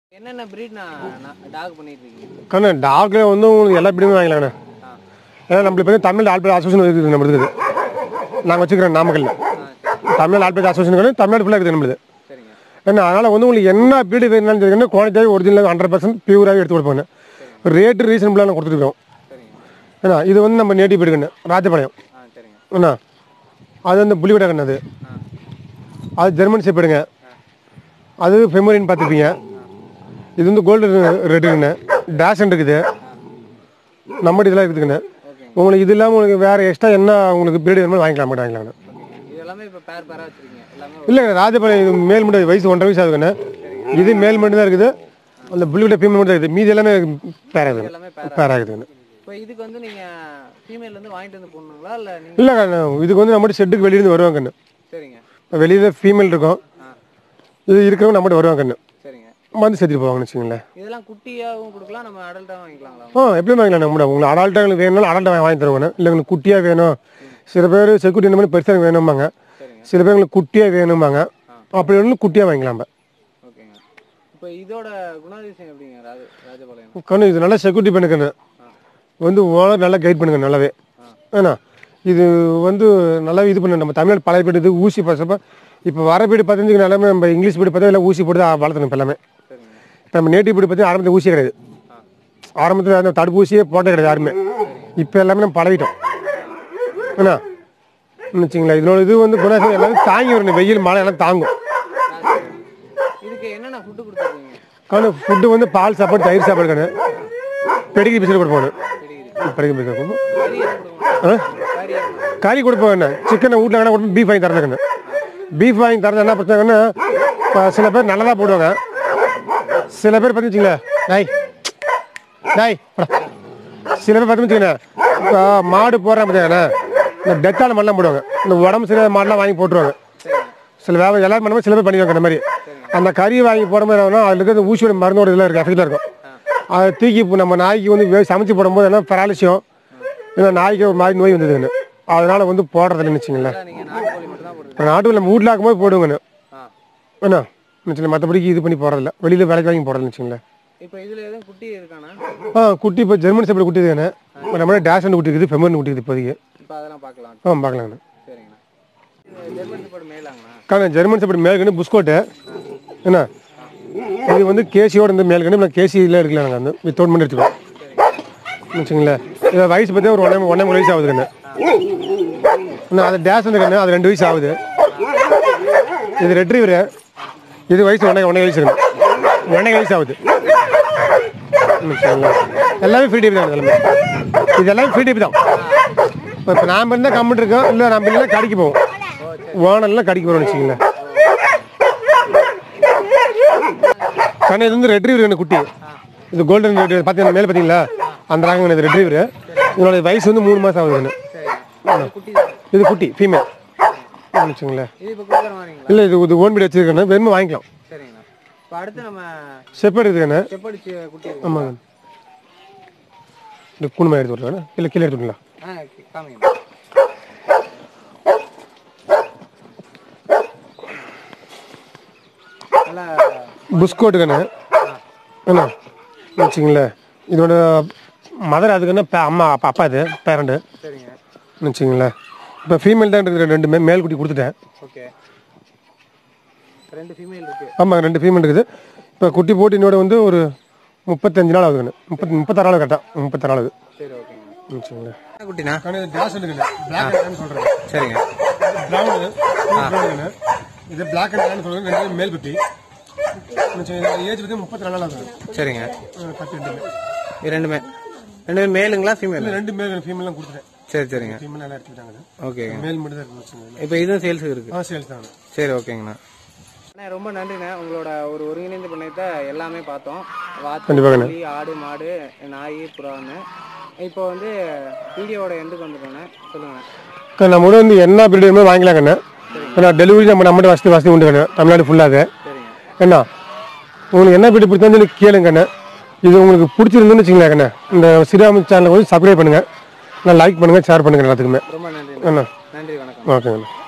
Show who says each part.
Speaker 1: என்னென்ன breed நான் talk பண்ணிட்டு இருக்கீங்க
Speaker 2: கண்ணு டாக்ல வந்து உங்களுக்கு எல்லா பிடியும் வாங்கிக்கலாங்கண்ணே
Speaker 1: ஆ
Speaker 2: ஏன்னா நம்மளுக்கு வந்து தமிழ் ஆல்பேட் அசோசியேஷன் இருக்குது நம்ம இருக்குது நாங்கள் வச்சுக்கிறோம் நாமக்கல்ல தமிழ் ஆல்பேட் அசோசியேஷன் தமிழ்நாடு ஃபுல்லாக இருக்குது நம்மளுது
Speaker 1: சரிங்க
Speaker 2: ஏன்னா அதனால் வந்து உங்களுக்கு என்ன பீடு வேணும்னு தெரியும் குவாலிட்டியாக ஒரிஜினல் ஹண்ட்ரட் பர்சன்ட் பியூராக எடுத்து கொடுப்போங்க ரேட்டு ரீசனபிளாக நான் கொடுத்துருக்கோம்
Speaker 1: சரிங்க
Speaker 2: ஏன்னா இது வந்து நம்ம நேட்டிவ் பீடுங்கண்ணே ராஜபாளையம்
Speaker 1: ஆ சரிங்க
Speaker 2: என்ன அது வந்து புலிவிட கண்ணு அது
Speaker 1: ஆ
Speaker 2: அது ஜெர்மன் ஷெப்பேடுங்க அது ஃபெமரின் பார்த்துப்பீங்க இது வந்து கோல்டு ரெட்டுங்கண்ணே டேஷன் இருக்குது நம்ம இதெல்லாம் இருக்குதுங்கண்ணே உங்களுக்கு இது இல்லாமல் உங்களுக்கு வேறு எக்ஸ்ட்ரா என்ன உங்களுக்கு பீரியட் வேணுமோ வாங்கிக்கலாம் மட்டும் வாங்கிக்கலாங்கண்ணே
Speaker 1: ஓகே இது எல்லாமே இப்போ பேர் பேராக வச்சிருக்கீங்க எல்லாமே
Speaker 2: இல்லைங்க ராஜபாளையம் இது மேல் மட்டும் வயசு ஒன்றரை வயசு ஆகுதுங்கண்ணே இது மேல் மட்டும் தான் இருக்குது அந்த புல்லுவிட ஃபீமேல் மட்டும் தான் இருக்குது மீதி எல்லாமே பேராகுதுங்க
Speaker 1: எல்லாமே பேர்
Speaker 2: பேராகுதுங்கண்ணே
Speaker 1: இப்போ இதுக்கு வந்து நீங்கள் ஃபீமேல்லேருந்து வாங்கிட்டு வந்து போடணுங்களா இல்லை நீங்கள்
Speaker 2: இல்லைங்க இதுக்கு வந்து நம்ம ஷெட்டுக்கு வெளியிருந்து வருவாங்கண்ணே
Speaker 1: சரிங்க
Speaker 2: வெளியில் ஃபீமேல் இருக்கும்
Speaker 1: ஆ
Speaker 2: இது இருக்கிறவங்க நம்மகிட்ட வருவாங்கண்ணே
Speaker 1: சரிங்க
Speaker 2: வந்து சேர்த்துட்டு போவாங்கன்னு வச்சுங்களேன்
Speaker 1: இதெல்லாம் குட்டியாகவும் கொடுக்கலாம் நம்ம அடல்ட்டாகவும் வாங்கிக்கலாங்களா
Speaker 2: ஆ எப்படி வாங்கிக்கலாம் நம்ம உங்களுக்கு அடால்ட்டாக உங்களுக்கு வேணும்னாலும் அடால்ட்டாக வாங்கி தருவாங்க இல்லை உங்களுக்கு குட்டியாக வேணும் சில பேர் செக்யூரிட்டி இந்த மாதிரி பெருசாக வேணும்பாங்க
Speaker 1: சரிங்க
Speaker 2: சில பேர் உங்களுக்கு குட்டியாக வேணும்பாங்க அப்படி ஒன்று குட்டியாக வாங்கிக்கலாம் நம்ம
Speaker 1: ஓகேங்க இப்போ இதோட குணாதிசயம் எப்படிங்க ராஜ ராஜபாளையம்
Speaker 2: கண்ணு இது நல்லா செக்யூரிட்டி பண்ணுக்கண்ணு வந்து ஓனர் நல்லா கைட் பண்ணுங்க நல்லாவே ஏன்னா இது வந்து நல்லா இது பண்ணு நம்ம தமிழ்நாடு பழைய பீடு இது ஊசி பசப்ப இப்போ வர பீடு பார்த்தீங்கன்னா எல்லாமே நம்ம இங்கிலீஷ் பீடு பார்த்தா எல்லாம் ஊசி போட்டு தான் வளர்த்தணும் இப்போ எல்லாமே
Speaker 1: சரிங்க
Speaker 2: இப்போ நம்ம நேட்டிவ் பீடு பார்த்தீங்கன்னா ஆரம்பத்தில் ஊசியே கிடையாது
Speaker 1: ஆ
Speaker 2: ஆரம்பத்தில் அந்த தடுப்பூசியே போட்டே கிடையாது யாருமே இப்போ எல்லாமே நம்ம பழகிட்டோம் என்ன வச்சுங்களா இதனோட இது வந்து குணாசம் எல்லாமே தாங்கி வரணும் வெயில் மழை எல்லாம் தாங்கும்
Speaker 1: இதுக்கு என்னென்ன ஃபுட்டு கொடுத்துருக்கீங்க
Speaker 2: காணும் ஃபுட்டு வந்து பால் சாப்பாடு தயிர் சாப்பாடு காணும் பெடிகிரி பிஸ்கட் கொடுப்போம் பெடிகிரி பிஸ்கட் கொடுப்போம்
Speaker 1: கறி எதுவும் கொடுக்க
Speaker 2: ஆ?
Speaker 1: மாட்டோம் கறி எதுவும்
Speaker 2: கறி கொடுப்போம் என்ன சிக்கனை வீட்டில் வேணா கொடுப்போம் பீஃப் வாங்கி தரதுக்குன்னு பீஃப் வாங்கி தரது என்ன பிரச்சனைன்னா இப்போ சில பேர் நல்லதாக போடுவாங்க சில பேர் பார்த்து வச்சுங்களேன் டாய் டாய் போடா. சில பேர் பார்த்து வச்சுக்கண்ணே இப்போ மாடு போடுறாங்க பார்த்தீங்கண்ணே இந்த டெத்தான மாடெலாம் போடுவாங்க இந்த உடம்பு சரியான மாடெலாம் வாங்கி போட்டுருவாங்க சில வியாபாரம் எல்லாரும் பண்ணும்போது சில பேர் பண்ணிடுவாங்க இந்த மாதிரி அந்த கறி வாங்கி போடும்போது என்ன அதில் இருக்கிற ஊசியோட மருந்தோட இதெல்லாம் இருக்குது எஃபெக்டாக இருக்கும் அதை தூக்கி இப்போ நம்ம நாய்க்கு வந்து வே- சமைச்சு போடும்போது என்ன பராலிசியம் இல்லை நாய்க்கு ஒரு மாதிரி நோய் வந்ததுன்னு அதனால வந்து போடுறதில்லைன்னு வச்சுங்களேன்
Speaker 1: இல்லை நீங்கள் நாட்டுக்கோழி மட்டும் தான் போட்டுருக்கீங்க
Speaker 2: இப்போ நாட்டுல நம்ம வீட்டில் ஆக்கும்போது போடுவேங்கண்ணே
Speaker 1: ஆ
Speaker 2: என்ன வச்சுங்களேன் மற்றபடிக்கு இது பண்ணி போடுறதில்ல வெளியில் வேலைக்கு வாங்கி போடுறதுன்னு வச்சுங்களேன்
Speaker 1: இப்போ இதில் எதுவும் குட்டி இருக்கானா
Speaker 2: ஆ குட்டி இப்போ ஜெர்மன் செப்படி குட்டி தானே நம்ம டேஷன் குட்டி இருக்குது ஃபெமர்னு குட்டி இருக்குது இப்போதைக்கு
Speaker 1: இப்போ அதெல்லாம் பார்க்கலாம்
Speaker 2: ஆ பார்க்கலாங்கண்ணே
Speaker 1: சரிங்கண்ணா இது ஜெர்மன் ஷெப்பர்ட் மேலாங்கண்ணா
Speaker 2: காரணம் ஜெர்மன் செப்படி மேல்கண்ணு புஸ்கோட்டு என்ன இது வந்து கேசியோட இந்த மேல்கண்ணு நான் கேசியில் இருக்குல்ல நாங்கள் வந்து வித்தவுட் பண்ணி எடுத்துக்கோம் வச்சுங்களேன் இதை வயசு பற்றி ஒரு ஒன்றே ஒன்றே மூணு வயசு ஆகுது கண்ணு இன்னும் அது டேஷ் வந்து கண்ணு அது ரெண்டு வயசு ஆகுது இது ரெட்ரீவரு இது வயசு ஒன்றே ஒன்றே வயசு கண்ணு ஒன்றே வயசு ஆகுது வச்சுங்களேன் எல்லாமே ஃப்ரீ டைப் தான் எல்லாமே இது எல்லாமே ஃப்ரீ டைப் தான் இப்போ இப்போ நாம் இருந்தால் கம்மிட்டு இருக்கோம் இல்லை நம்ம இல்லைன்னா கடைக்கு போவோம் ஓனர்லாம் கடைக்கு போகிறோம்னு வச்சுங்களேன் கண்ணு இது வந்து ரெட்ரீவர் கண்ணு குட்டி இது கோல்டன் ரெட்ரீவர் பார்த்தீங்கன்னா மேலே பார்த்தீங்களா அந்த ராங்க இது ரெட்ரீவர் இதனோட வயசு வந்து மூணு மாதம் ஆகுது கண்ணு
Speaker 1: சரிங்க இது குட்டி தான்
Speaker 2: இது குட்டி ஃபீமேல் வச்சுங்களேன்
Speaker 1: இது இப்போ கொடுக்குற மாதிரிங்களா
Speaker 2: இல்லை இது இது ஓன் பீட் வச்சிருக்கேன் வேணுமா வாங்கிக்கலாம்
Speaker 1: சரிங்கண்ணா இப்போ அடுத்து நம்ம
Speaker 2: செப்பேட் இருக்குண்ணே
Speaker 1: செப்படி குட்டி இருக்கு
Speaker 2: ஆமாங்க இந்த குணுமா எடுத்து விட்ருக்கேன் இல்லை கீழே எடுத்து விடலாம்
Speaker 1: ஆ காமிங்க நல்லா
Speaker 2: புஸ்கோட்டுக்கண்ணே என்ன வச்சுங்களேன் இதோட மதர் அதுக்குன்னு பே- அம்மா அப்பா அப்பா இது பேரண்ட்டு
Speaker 1: சரிங்க
Speaker 2: வச்சுங்களேன் இப்போ ஃபீமேல் தான் இருக்குது ரெண்டுமே மேல் குட்டி கொடுத்துட்டேன்
Speaker 1: ஓகே ரெண்டு ஃபீமேல் இருக்கு
Speaker 2: ஆமாம் ரெண்டு ஃபீமேல் இருக்குது இப்போ குட்டி போட்டு என்னோட வந்து ஒரு முப்பத்தஞ்சு நாள் ஆகுதுங்க முப்பத்தி முப்பத்தாறு நாள் கரெக்டாக முப்பத்தாறு நாள் ஆகுது
Speaker 1: சரி ஓகேங்க
Speaker 2: வச்சுங்களேன்
Speaker 1: என்ன குட்டினா
Speaker 2: டேஸ் இருக்குது பிளாக் சொல்கிறேன்
Speaker 1: சரிங்க
Speaker 2: ப்ரௌனு இது பிளாக் அண்ட் சொல்கிறேன் ரெண்டு மேல் குட்டி ஏஜ் பற்றி முப்பத்தி நாலு நாள் ஆகுது
Speaker 1: சரிங்க
Speaker 2: பத்து ரெண்டு
Speaker 1: இது ரெண்டுமே ரெண்டுமே மேலுங்களா ஃபீமேல்
Speaker 2: ரெண்டு மேல் ஃபீமேலாம் கொடுத்துட்டேன்
Speaker 1: சரி சரிங்க
Speaker 2: ஃபீமேல் எல்லாம் எடுத்துக்கிட்டாங்க
Speaker 1: ஓகேங்க
Speaker 2: மேல் மட்டும் தான் இருக்கு வச்சுங்களேன்
Speaker 1: இப்போ இதுவும் சேல்ஸுக்கு இருக்கு
Speaker 2: ஆ சேல்ஸ் தான்
Speaker 1: சரி ஓகேங்கண்ணா அண்ணா ரொம்ப நன்றிண்ணே உங்களோட ஒரு ஒருங்கிணைந்த பண்ணையத்தை எல்லாமே பார்த்தோம் வாத்து
Speaker 2: கண்டிப்பாகண்ணே.
Speaker 1: கோழி, ஆடு மாடு நாய் புறான்னு இப்போ வந்து வீடியோவோட எண்டுக்கு வந்துட்டோண்ணே சொல்லுங்கண்ணே
Speaker 2: நம்ம கூட வந்து என்ன பீரியட் வேணுமோ வாங்கிக்கலாம் கண்ணு ஏன்னா டெலிவரி நம்ம நம்மகிட்ட வசதி வசதி உண்டு கண்ணு தமிழ்நாடு ஃபுல்லாக
Speaker 1: சரிங்க
Speaker 2: என்ன உங்களுக்கு என்ன பீரியட் பிடிச்சாலும் கேளுங்க கண்ணு இது உங்களுக்கு பிடிச்சிருந்துன்னு வச்சுங்களேன் கண்ணு இந்த ஸ்ரீராம் சேனலை கொஞ்சம் சப்ஸ்கிரைப் பண்ணுங்கள் நான் லைக் பண்ணுங்கள் ஷேர் பண்ணுங்கள் எல்லாத்துக்குமே
Speaker 1: ரொம்ப நன்றி
Speaker 2: என்ன
Speaker 1: நன்றி வணக்கம்
Speaker 2: ஓகேங்கண்ணா